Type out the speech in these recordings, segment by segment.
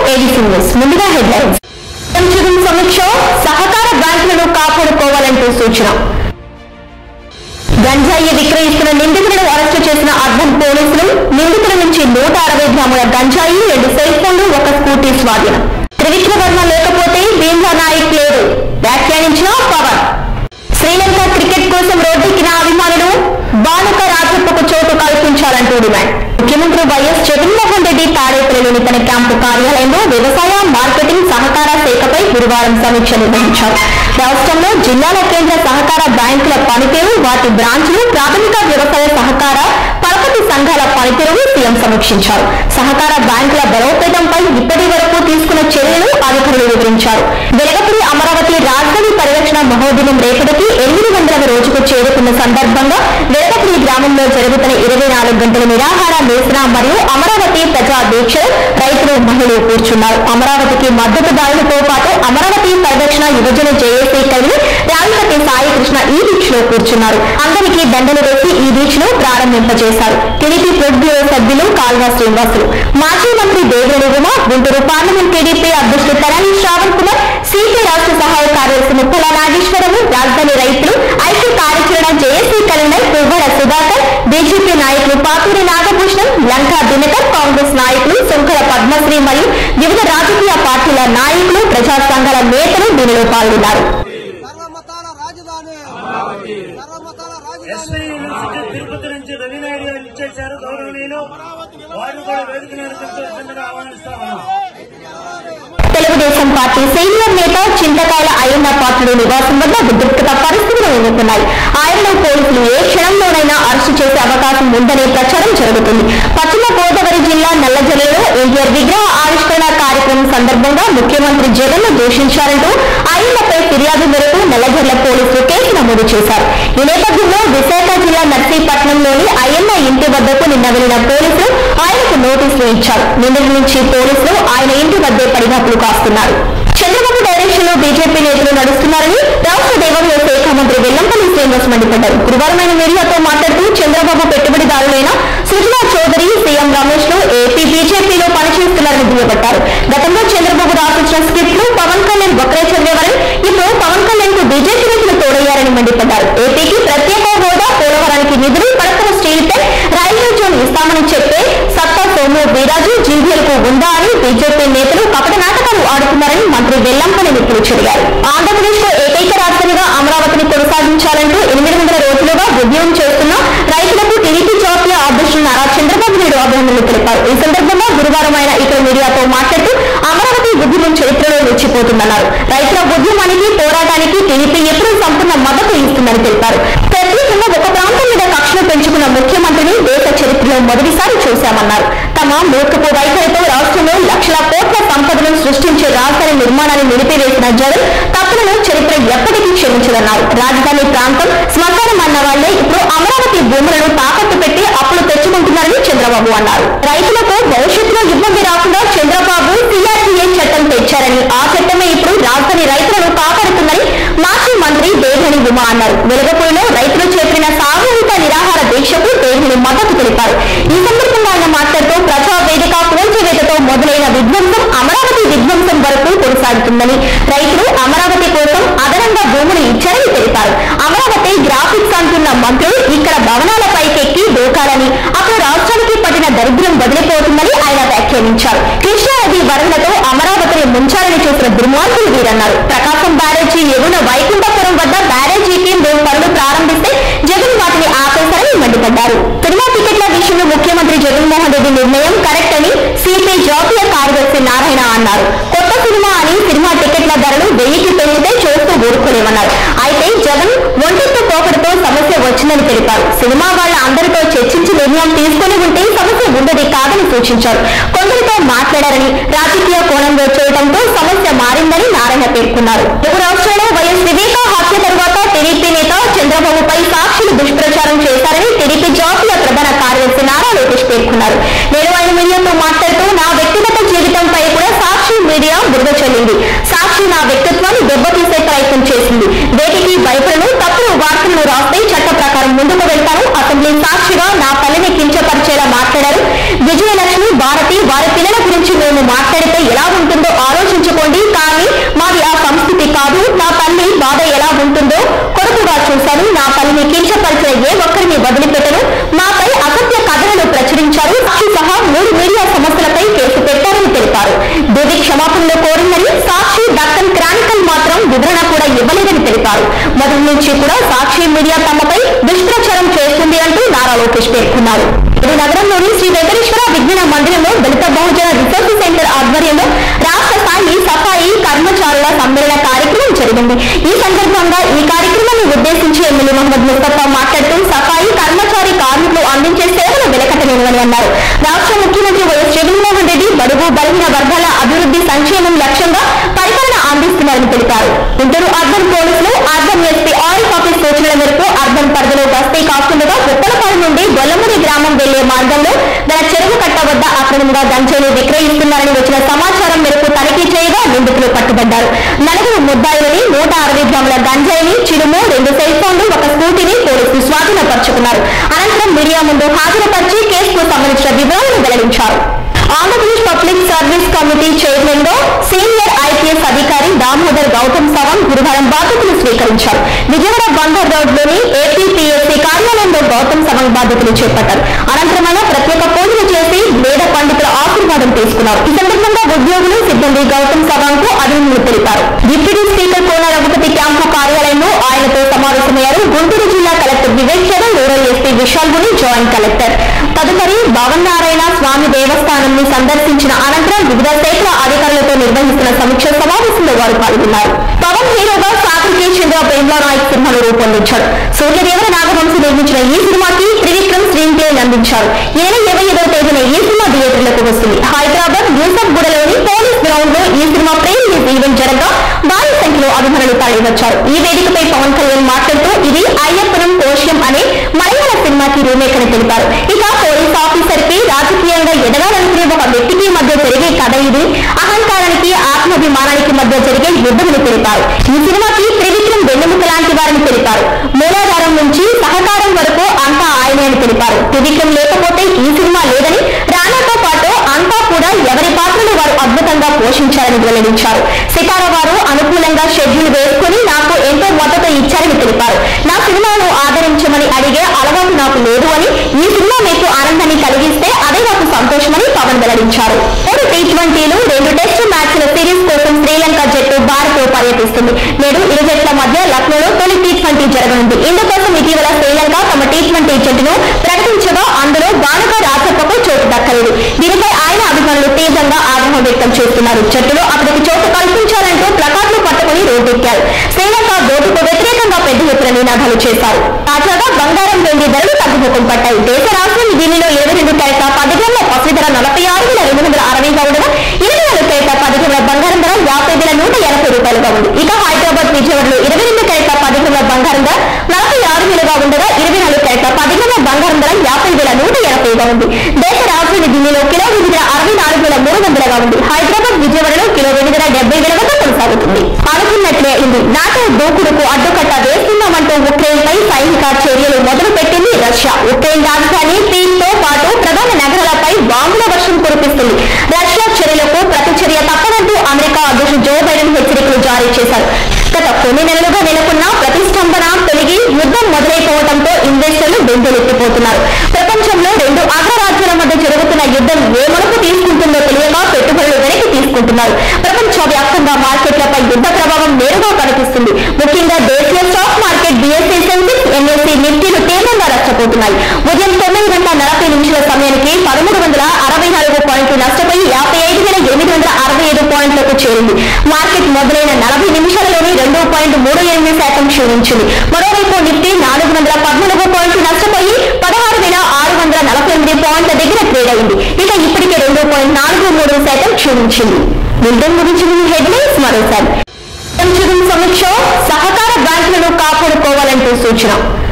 ADC news ముందుగా headlines Jagan సమీక్ష సహకార బ్యాంకులను కాపాడుకోవాలంటూ సూచన గంజాయి విక్రయిస్తున్న నిందితులను అరెస్టు చేసిన అర్బన్ పోలీసులు నిందితుల నుంచి నూట అరవై గ్రాముల గంజాయి రెండు సెల్ ఫోన్లు ఒక స్కూటీ స్వాధీనం త్రివిక్రమ వర్మ లేకపోతే భీమ్లా నాయక్ లేరు వ్యాఖ్యానించిన పవన్ శ్రీలంక క్రికెట్ కోసం రోడ్డెక్కిన అభిమానులు బాలుక రాజప్పకు చోటు కల్పించాలంటూ డిమాండ్ ముఖ్యమంత్రి వైఎస్ జగన్మోహన్ రెడ్డి తాడేపల్లిలోని తన క్యాంపు కార్యాలయంలో వ్యవసాయ మార్కెటింగ్ సహకార శాఖపై గురువారం సమీక్ష నిర్వహించారు రాష్ట్రంలో జిల్లాల కేంద్ర సహకార బ్యాంకుల పనితీరు వాటి బ్రాంచ్లు ప్రాథమిక వ్యవసాయ సహకార పరపతి సంఘాల పనితీరును సీఎం సమీక్షించారు సహకార బ్యాంకుల బలోపేతంపై ఇప్పటి వరకు తీసుకున్న చర్యలు అధికారులు వివరించారు వెలగపూడి అమరావతి రాజధాని పరిరక్షణ మహోద్యమం రేపటికి ఎనిమిది వందల రోజుకు చేరుకున్న సందర్భంగా వెలగపూడి గ్రామంలో జరుగుతున్న ఇరవై నాలుగు గంటల నిరాహార నిరసన మరియు అమరావతి ప్రజా దీక్షలు రైతులు మహిళలు కూర్చున్నారు అమరావతికి మద్దతుదారులతో పాటు అమరావతి పరిరక్షణ యువజన జేఏసీ కలిగి రావిపతి సాయి కృష్ణ ఈ దీక్షలో కూర్చున్నారు అందరికీ దండలు వేసి ఈ దీక్షను ప్రారంభింపజేశారు టీడీపీ పొడ్ బ్యూరో సభ్యులు కాల్వా శ్రీనివాసులు మాజీ మంత్రి దేవిరెడ్డి ఉమ గుంటూరు పార్లమెంట్ టీడీపీ అధ్యక్షుడు తరాని శ్రావణ్ కుమార్ సిపి రాష్ట్ర సహాయ కార్యదర్శి ముప్పల నాగేశ్వరరావు రాజధాని రైతులు ఐక్య కార్యాచరణ JAC convener Puvvada Sudhakar BJP నాయకులు పాతూరి నాగభూషణం లంకా దినకర్ కాంగ్రెస్ నాయకులు శంకర పద్మశ్రీ మరియు వివిధ రాజకీయ పార్టీల నాయకులు ప్రజా సంఘాల నేతలు దీనిలో పాల్గొన్నారు సర్వమతాల రాజధాని సర్వమతాల ఎస్వి రాజధాని యూనివర్సిటీ తిరుపతి నుంచి రవినాయుడు గారు ఇచ్చేశారు గౌరవనీయులు వారు కూడా వేదిక మీద కూర్చోవలసిందిగా ఆహ్వానిస్తా ఉన్నాం తెలుగుదేశం పార్టీ సీనియర్ నేత చింతకాయల అయ్యన్న పాత్రుడు నివాసం వద్ద ఉద్రిక్తత పరిస్థితులు ఎదుర్కొన్నాయి ఆయనను పోలీసులు ఏ క్షణంలోనైనా అరెస్టు చేసే అవకాశం ఉందనే ప్రచారం జరుగుతుంది పశ్చిమ గోదావరి జిల్లా నల్లజల్లలో ఎన్టీఆర్ విగ్రహ ఆవిష్కరణ కార్యక్రమం సందర్భంగా ముఖ్యమంత్రి జగన్ ను దూషించారంటూ అయ్యన్నపై ఫిర్యాదు మేరకు నల్లజర్ల పోలీసులు కేసు నమోదు చేశారు ఈ నేపథ్యంలో విశాఖ జిల్లా నర్సీపట్నంలోని అయ్యన్న ఇంటి వద్దకు నిన్న వెళ్లిన పోలీసులు ఆయనకు నోటీసులు ఇచ్చారు నిన్నటి నుంచి పోలీసులు ఆయన ఇంటి వద్దే పడిగాపులు కాస్తున్నారు చంద్రబాబు డైరెక్షన్ లో బీజేపీ నేతలు నడుస్తున్నారని రాష్ట్ర దేవాదాయ శాఖ మంత్రి వెల్లంపల్లి శ్రీనివాస్ మండిపడ్డారు గురువారం ఆయన మీడియాతో మాట్లాడుతూ చంద్రబాబు పెట్టుబడిదారులైన సుజనా చౌదరి సీఎం రమేష్ లు ఏపీ బీజేపీలో పనిచేస్తున్నారని దుయ్యబట్టారు గతంలో చంద్రబాబు రాసించిన స్క్రిప్ట్ లు పవన్ కళ్యాణ్ ఒక్కరే చదివేవారని ఇప్పుడు పవన్ కళ్యాణ్ కు బీజేపీ నేతలు తోడయ్యారని మండిపడ్డారు ఏపీకి ప్రత్యేక హోదా పోలవరానికి నిధులు పడకల స్టీల్పై రైల్వే జోన్ ఇస్తామని చెప్పే సత్తా సోము వీరాజు జీవీఎల్ కు ఉందా అని బీజేపీ నేతలు కపట నాటకాలు ఆడుతున్నారని మంత్రి వెల్లంపల్లి నిప్పులు చెడిగారు ఆంధ్రప్రదేశ్ లో ఏకైక రాజధానిగా అమరావతిని కొనసాగించాలంటూ ఎనిమిది వందల రోజులుగా ఉద్యమం చేస్తున్న రైతులకు టీడీపీ జాతీయ అధ్యక్షులు నారా చంద్రబాబు నాయుడు అభినందనలు తెలిపారు ఈ సందర్భంగా గురువారం ఆయన ఇక్కడ మీడియాతో మాట్లాడుతూ అమరావతి ఉద్యమం చరిత్రలో నిలిచిపోతుందన్నారు రైతుల ఉద్యమానికి పోరాటానికి టీడీపీ ఎప్పుడూ సంపూర్ణ మద్దతు ఇస్తుందని తెలిపారు ప్రత్యేకంగా ఒక ప్రాంతం మీద కక్షను పెంచుకున్న ముఖ్యమంత్రిని దేశ చరిత్రలో మొదటిసారి చూశామన్నారు తమ మూర్ఖపు వైఖరితో రాష్ట్రంలో లక్షల కోట్ల సంపదను సృష్టించే రాజధాని నిర్మాణాన్ని నిలిపివేసిన జగన్ తప్పులను చరిత్ర ఎప్పటికీ క్షమించదన్నారు రాజధాని ప్రాంతం శ్మశానం అన్న వాళ్లే ఇప్పుడు అమరావతి భూములను తాకట్టు పెట్టి అప్పులు తెచ్చుకుంటున్నారని చంద్రబాబు అన్నారు రైతులకు భవిష్యత్తులో ఇబ్బంది రాకుండా చంద్రబాబు సిఆర్టీఏ చట్టం తెచ్చారని ఆ చట్టమే ఇప్పుడు రాజధాని రైతులను కాపాడుతుందని మాజీ మంత్రి దేవిని ఉమా అన్నారు వెలుగపూడిలో రైతులు చేపట్టిన సామూహిక నిరాహార దీక్షకు దేవిని మద్దతు తెలిపారు ఈ సందర్భంగా ఆయన మాట్లాడుతూ ప్రజా వేదిక కూల్చివేతతో మొదలైన విధ్వంసం అమరావతి విధ్వంసం వరకు కొనసాగుతుందని రైతులు అమరావతి కోసం అదనంగా భూములు ఇచ్చారని తెలిపారు అమరావతి గ్రాఫిక్స్ అంటున్న మంత్రులు ఇక్కడ భవనాల పైకెక్కి దూకాలని అక్కడ రాష్ట్రానికి పట్టిన దరిద్రం వదిలిపోతుందని ఆయన వ్యాఖ్యానించారు కృష్ణానది వరదలతో అమరావతిని ముంచాలని చూసిన దుర్మార్గులు వీరన్నారు ప్రకాశం బ్యారేజీ ఎగున వైకుంఠపురం వద్ద బ్యారేజీకి మూడు పనులు ప్రారంభిస్తే జగన్ వాటిని ఆపేశారని మండిపడ్డారు సినిమా టికెట్ల విషయంలో ముఖ్యమంత్రి జగన్మోహన్ రెడ్డి నిర్ణయం కరెక్ట్ అని సిపి జాతీయ కార్యదర్శి నారాయణ అన్నారు కొత్త సినిమా అని సినిమా టికెట్ల ధరలు వెయ్యికి పెరిగితే చూస్తూ ఊరుకోలేమన్నారు అయితే జగన్ ఒంటెత్తు పోకడతో సమస్య వచ్చిందని తెలిపారు సినిమా వాళ్ళ అందరితో చర్చించి నిర్ణయం తీసుకుని ఉంటే సమస్య ఉండేది కాదని సూచించారు కొందరితో మాట్లాడారని రాజకీయ కోణంలో చేయడంతో సమస్య మారిందని నారాయణ పేర్కొన్నారు తెలుగు రాష్ట్రాల్లో వైఎస్ వివేక హత్య తర్వాత టీడీపీ నేత చంద్రబాబుపై సాక్షులు దుష్ప్రచారం చేశారని టీడీపీ జాతీయ ప్రధాన కార్యదర్శి నారా లోకేష్ పేర్కొన్నారు నేను ఆయన మీడియాతో మాట్లాడుతూ నా వ్యక్తిగత జీవితంపై కూడా సాక్షి మీడియా బురద చల్లింది సాక్షి నా వ్యక్తిత్వాన్ని దెబ్బతీసే ప్రయత్నం చేసింది వేటికి భయపడను తప్పుడు వార్తలను రాస్తే చట్ట ప్రకారం ముందుకు వెళ్తాను అసెంబ్లీ సాక్షిగా నా తల్లిని కించపరిచేలా మాట్లాడారు విజయలక్ష్మి భారతి వారి పిల్లల గురించి మేము మాట్లాడితే ఎలా హెచ్చరించారు సాక్షి సహా మూడు మీడియా సంస్థలపై కేసు పెట్టారని తెలిపారు దివి క్షమాపణలు కోరిందని సాక్షి దక్కన్ క్రానికల్ మాత్రం వివరణ కూడా ఇవ్వలేదని తెలిపారు మొదటి నుంచి కూడా సాక్షి మీడియా తమపై దుష్ప్రచారం చేస్తుంది అంటూ నారా లోకేష్ పేర్కొన్నారు ఇది నగరంలోని శ్రీ వెంకటేశ్వర విజ్ఞాన మందిరంలో దళిత బహుజన రిసోర్స్ సెంటర్ ఆధ్వర్యంలో రాష్ట్ర స్థాయి సఫాయి కర్మచారుల సమ్మేళన కార్యక్రమం జరిగింది ఈ సందర్భంగా ఈ కార్యక్రమాన్ని ఉద్దేశించి ఎమ్మెల్యే మహమ్మద్ ముస్తఫా మాట్లాడుతూ సఫాయి కర్మచారి కార్మికులు అందించే సేవలు వెలకట్టలేనివని అన్నారు రాష్ట్ర ముఖ్యమంత్రి వైఎస్ జగన్మోహన్ రెడ్డి బడుగు బలహీన వర్గాల అభివృద్ధి సంక్షేమం లక్ష్యంగా పరిపాలన అందిస్తున్నారని తెలిపారు గుంటూరు అర్బన్ పోలీసులు అర్బన్ ఎస్పీ ఆరిఫ్ ఆఫీస్ సూచనల మేరకు అర్బన్ పరిధిలో గస్తీ కాస్తుండగా ఉప్పలపాడు నుండి గొల్లముడి గ్రామం వెళ్లే మార్గంలో గల చెరువు కట్ట వద్ద అక్రమంగా గంజాయిని విక్రయిస్తున్నారని వచ్చిన సమాచారం మేరకు తనిఖీ చేయగా నిందితులు పట్టుబడ్డారు నలుగురు ముద్దాయిలని నూట అరవై గ్రాముల గంజాయిని చిరుము రెండు సెల్ ఫోన్లు ఒక స్కూటీని పోలీసులు స్వాధీనపరుచుకున్నారు అనంతరం మీడియా ముందు హాజరుపరిచి కేసుకు సంబంధించిన వివరాలను వెల్లడించారు Andhra Pradesh public service committee chairman గా సీనియర్ ఐపీఎస్ అధికారి దామోదర్ గౌతమ్ సవం గురువారం బాధ్యతలు స్వీకరించారు విజయవాడ బందర్ రోడ్ లోని ఏపీపీఎస్సీ కార్యాలయంలో గౌతమ్ సవం బాధ్యతలు చేపట్టారు అనంతరం ఆయన ప్రత్యేక పూజలు చేసి వేద పండితుల ఆశీర్వాదం తీసుకున్నారు ఈ సందర్భంగా ఉద్యోగులు సిబ్బంది గౌతమ్ సవాంగ్ కు అభినందనలు తెలిపారు deputy speaker Kona Raghupathi camp కార్యాలయంలో ఆయనతో సమావేశమయ్యారు గుంటూరు జిల్లా collector Vivek Charan rural SP Vishal Gunni joint collector తదుపరి భవన్ నారాయణ స్వామి దేవస్థానం ని సందర్శించిన అనంతరం వివిధ శాఖల అధికారులతో నిర్వహిస్తున్న సమీక్ష సమావేశంలో వారు పాల్గొన్నారు పవన్ హీరోగా సాగర్ కే చంద్ర ప్రేమ్లా నాయక్ సినిమాను రూపొందించాడు సూర్యదేవర నాగవంశి నిర్మించిన ఈ సినిమాకి త్రివిక్రమ్ స్క్రీన్ ప్లే అందించారు ఈ నెల ఇరవై ఐదవ తేదీన ఈ సినిమా థియేటర్లకు వస్తుంది హైదరాబాద్ యూసఫ్ గూడలోని పోలీస్ గ్రౌండ్ లో ఈ సినిమా ప్రీ రిలీజ్ ఈవెంట్ జరగగా భారీ సంఖ్యలో అభిమానులు తరలివచ్చారు ఈ వేదికపై పవన్ కళ్యాణ్ మాట్లాడుతూ ఇది అయ్యప్పనం కోశ్యం అనే మలయాళ సినిమాకి రీమేక్ అని తెలిపారు ఇక పోలీస్ ఆఫీసర్ కి రాజకీయంగా ఎదగాలనుకునే ఒక వ్యక్తికి మధ్య జరిగే కథ ఇది అహంకారానికి ఆత్మాభిమానానికి మధ్య జరిగే యుద్ధమని తెలిపారు ఈ సినిమాకి త్రివిక్రమ్ వెన్నెముక లాంటి వారని తెలిపారు మూలాధారం నుంచి సహకారం వరకు అంతా ఆయనే అని తెలిపారు త్రివిక్రమ్ లేకపోతే ఈ సినిమా లేదని రానాతో పాటు అంతా కూడా ఎవరి పాత్రలు వారు అద్భుతంగా పోషించారని వెల్లడించారు సితారా వారు అనుకూలంగా షెడ్యూల్ వేసుకుని నాకు ఎంతో మద్దతు ఇచ్చారని తెలిపారు నా సినిమాను ఆదరించమని అడిగే అలవాటు నాకు లేదు అని ఈ సినిమా మీకు ఆనందాన్ని కలిగిస్తే అదే నాకు సంతోషమని పవన్ వెల్లడించారు మూడు టీ ట్వంటీలు రెండు టెస్ట్ మ్యాచ్ల సిరీస్ కోసం శ్రీలంక జట్టు భారత్ లో పర్యటిస్తుంది నేడు ఇరు జట్ల మధ్య లక్నోలో తొలి టీ ట్వంటీ జరగనుంది ఇందుకోసం ఇటీవల శ్రీలంక తమ టీ ట్వంటీ జట్టును ప్రకటించగా అందులో బానుక రాజప్పకు చోటు దక్కలేదు దీనిపై ఆయన అభిమానులు తీవ్రంగా ఆగ్రహం వ్యక్తం చేస్తున్నారు జట్టులో అతనికి చోటు కల్పించాలంటూ ప్లకార్డులు పట్టుకుని రోడ్డెక్కారు శ్రీలంక బోర్డుకు వ్యతిరేకంగా పెద్ద ఎత్తున నినాదాలు చేశారు తాజాగా బంగారం వెండి ధరలు తగ్గుముఖం పట్టాయి దేశ రాష్ట్రం ఢిల్లీలో ఇరవై రెండు క్యారెట్ల పది గ్రాముల పసుపు ధర నలభై ఆరు వేల రెండు వందల అరవైగా ఉండగా ఇరవై నాలుగు క్యారెట్ల పది గ్రాముల బంగారం ధర యాభై వేల నూట ఎనభై రూపాయలుగా ఉంది ఇక హైదరాబాద్ విజయవాడలో ఇరవై రెండు క్యారెట్ల పది గ్రాముల బంగారం ధర నలభై ఆరు వేలుగా ఉండగా ఇరవై నాలుగు క్యారెట్ల పది గ్రాముల బంగారం ధర యాభై వేల నూట ఎనభైగా ఉంది దేశ రాజధాని ఢిల్లీలో కిలో వెండి ధర అరవై నాలుగు వేల మూడు వందలుగా ఉంది హైదరాబాద్ విజయవాడలో కిలో వెండి ధర డెబ్బై వేల వద్ద కొనసాగుతుంది అనుకున్నట్లే అయింది నాటో దూకుడుకు అడ్డుకట్ట వేస్తున్నామంటూ ఉక్రెయిన్ పై సైనిక చర్యలు మొదలు పెట్టింది రష్యా ఉక్రెయిన్ రాజధాని కీవ్ తో పాటు ప్రధాన నగరాలపై బాంబుల వర్షం కురిపిస్తుంది రష్యా చర్యలకు ప్రతిచర్య తప్పదంటూ అమెరికా అధ్యక్షుడు జో బైడెన్ హెచ్చరికలు జారీ చేశారు గత కొన్ని నెలలుగా నెలకొన్న ప్రతిష్టంభన తొలగి యుద్ధం మొదలైపోవడంతో ఇన్వెస్టర్లు బెంబేలెత్తిపోతున్నారు ప్రపంచంలో రెండు అగ్రరాజ్యాల మధ్య జరుగుతున్న యుద్ధం ఏ మలుపు తీసుకుంటుందో తెలియక పెట్టుబడులు వెనక్కి తీసుకుంటున్నారు ప్రపంచ వ్యాప్తంగా మార్కెట్లపై యుద్ధ ప్రభావం నేరుగా కనిపిస్తుంది ముఖ్యంగా దేశీయ stock market BSE Sensex NSE నిఫ్టీలు తీవ్రంగా నష్టపోతున్నాయి ఉదయం తొమ్మిది గంటల నలభై నిమిషాల సమయానికి పదమూడు వందల అరవై నాలుగు పాయింట్లు నష్టపోయి యాభై ఐదు వేల ఎనిమిది వందల అరవై ఐదు పాయింట్లకు చేరింది మార్కెట్ మొదలైన నలభై నిమిషాలలోని రెండు పాయింట్ మూడు ఎనిమిది శాతం క్షీణించింది మరోవైపు నిఫ్టీ నాలుగు వందల పద్నాలుగు పాయింట్లు నష్టపోయి పదహారు వేల ఆరు వందల నలభై ఎనిమిది పాయింట్ల దగ్గర ట్రేడ్ అయింది ఇక ఇప్పటికే రెండు పాయింట్ నాలుగు మూడు శాతం క్షీణించింది బిల్డింగ్ గురించి హెడ్లైన్స్ మరోసారి సంక్షేమం సమీక్ష సహకార బ్యాంకులను కాపాడుకోవాలంటూ సూచన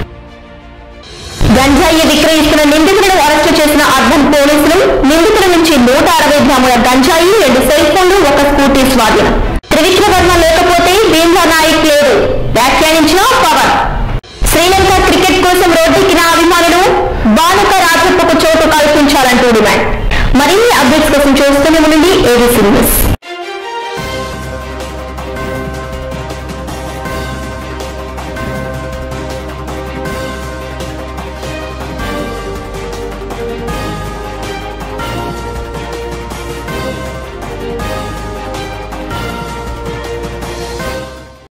గంజాయి విక్రయిస్తున్న నిందితులను అరెస్టు చేసిన అర్బన్ పోలీసులు నిందితుల నుంచి నూట అరవై గ్రాముల గంజాయి రెండు సెల్ ఫోన్లు ఒక స్కూటీ స్వాధీనం త్రివిక్రవర్మ లేకపోతే భీమ్లా నాయక్ లేడు వ్యాఖ్యానించిన పవన్ శ్రీలంక క్రికెట్ కోసం రోడ్డెక్కిన అభిమానులు బాలుక రాజప్పకు చోటు కల్పించాలంటూ డిమాండ్ మరిన్ని అప్డేట్స్ కోసం చూస్తూనే ఉండండి ఏబీసీ న్యూస్